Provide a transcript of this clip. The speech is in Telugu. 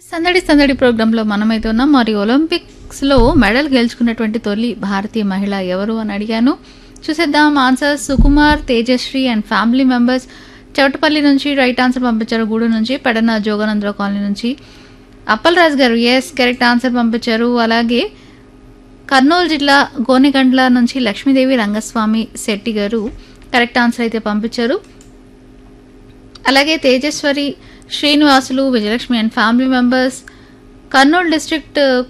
సందడి సందడి ప్రోగ్రాంలో మనమైతే ఉన్నాం మరి ఒలింపిక్స్లో మెడల్ గెలుచుకున్నటువంటి తొలి భారతీయ మహిళ ఎవరు అని అడిగాను చూసేద్దాం answer Sukumar Tejasri and family members Chowtapalli నుంచి రైట్ ఆన్సర్ పంపించారు గూడు నుంచి పెడన జోగానందరావు కాలనీ నుంచి అప్పల్ రాజు గారు ఎస్ కరెక్ట్ ఆన్సర్ పంపించారు అలాగే కర్నూలు జిల్లా గోనెగండ్ల నుంచి లక్ష్మీదేవి రంగస్వామి శెట్టి గారు కరెక్ట్ ఆన్సర్ అయితే పంపించారు అలాగే Tejeswari Srinivasulu Vijayalakshmi and family members Kurnool district